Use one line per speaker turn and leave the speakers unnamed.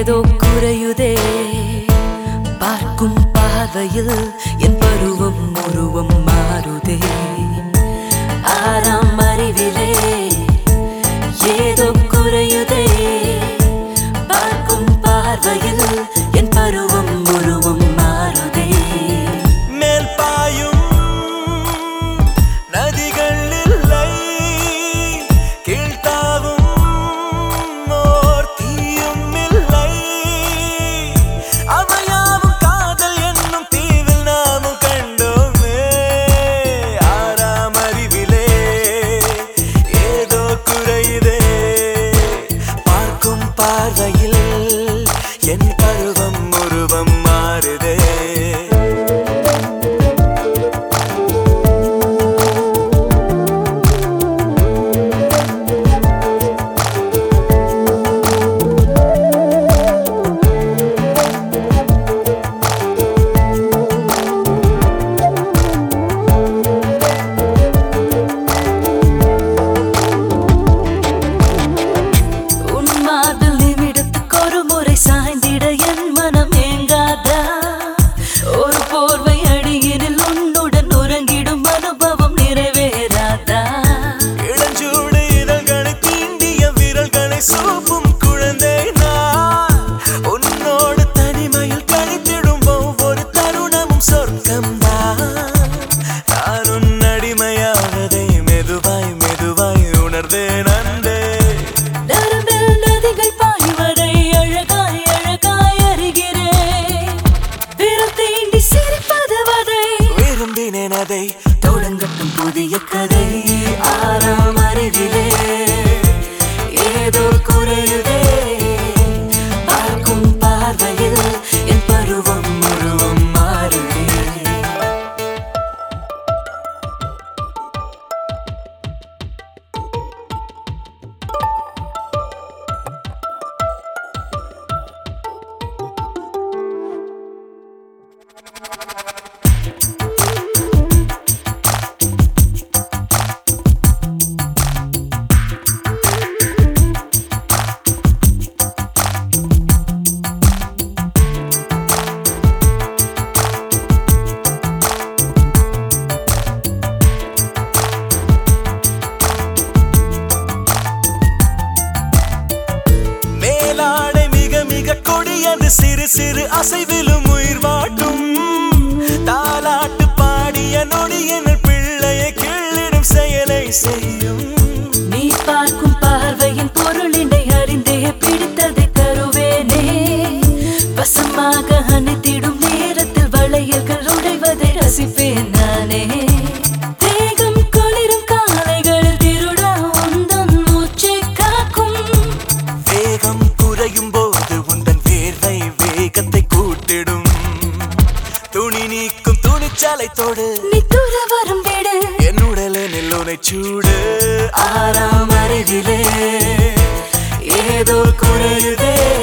ஏதோ குறையுதே பார்க்கும் பார்வையில் என் பருவம் உருவம் மாறுதே ஆறாம் அறிவிலே ஏதோ குறையுதே பார்க்கும் பார்வையில் என் பருவம் உருவம் மாறுதே
மேல் பாயும் நதிகள் இல்லை கீழ்த்தாவும் ஓர் தீயும் இல்லை அமையாவும் காதல் என்னும் தீவில் நாமும் கண்டோமே ஆறாம் அறிவிலே ஏதோ குறையுதே பார்க்கும் பார்வையில் என் பருவம் உருவம் மாறுதே
உன் மார்பில் நிமிடத்துக்கு ஒரு முறை சாய்ந்திட என் மனம் ஏங்காதா ஒரு போர்வை அடியினில் உன்னுடன் உறங்கிடும் அனுபவம் நிறைவேறாதா
இளஞ்சூடு இதழ்களை தீண்டிய விரல்களை சூப்பும் குழந்தை நான் உன்னோடு தனிமையில் கழித்திடும் ஒவ்வொரு தருணமும் சொர்க்கம்தான் நான் உன் அடிமையாவதை மெதுவாய் மெதுவாய் உணர்ந்தேன் அன்பே
நரம்பில் நதிகள் பாய்வதை அழகாய் அழகாய் அறிகிறேன் விரல் தீண்டி சிரிப்பது வதை
விரும்பினேன் அதை
தொடங்கட்டும் புதிய கதை ஆறாம் அறிவிலே ஏதோ குறையுதே பார்க்கும் பார்வையில் என் பருவம் முழுவதும் மாறுதே
மேலாடை மிக மிக கொடியது சிறு சிறு அசைவிலும் உயிர் வாட்டும் தாலாட்டு பாடிய நொடியின் பிள்ளையை கிள்ளிடும் செயலை செய்யும்
நீ பார்க்கும் பார்வையின் பொருளினை அறிந்தே பிடித்ததை தருவேனே வசமாக அணைத்திடும் நேரத்தில் வளையல்கள் உடைவதை ரசிப்பேன் நானே தேகம் குளிரும் காலைகளில் திருடா உந்தன் மூச்சை காக்கும்
வேகம் குறையும் போது உந்தன் வேர்வை வேகத்தை கூட்டிடும் துணி நீக்கும் துணிச்சலை தொடு
நீ தூர வரும் விடு
என் உடலில் உனை சூடு
ஆறாம் அறிவிலே ஏதோ குறையுதே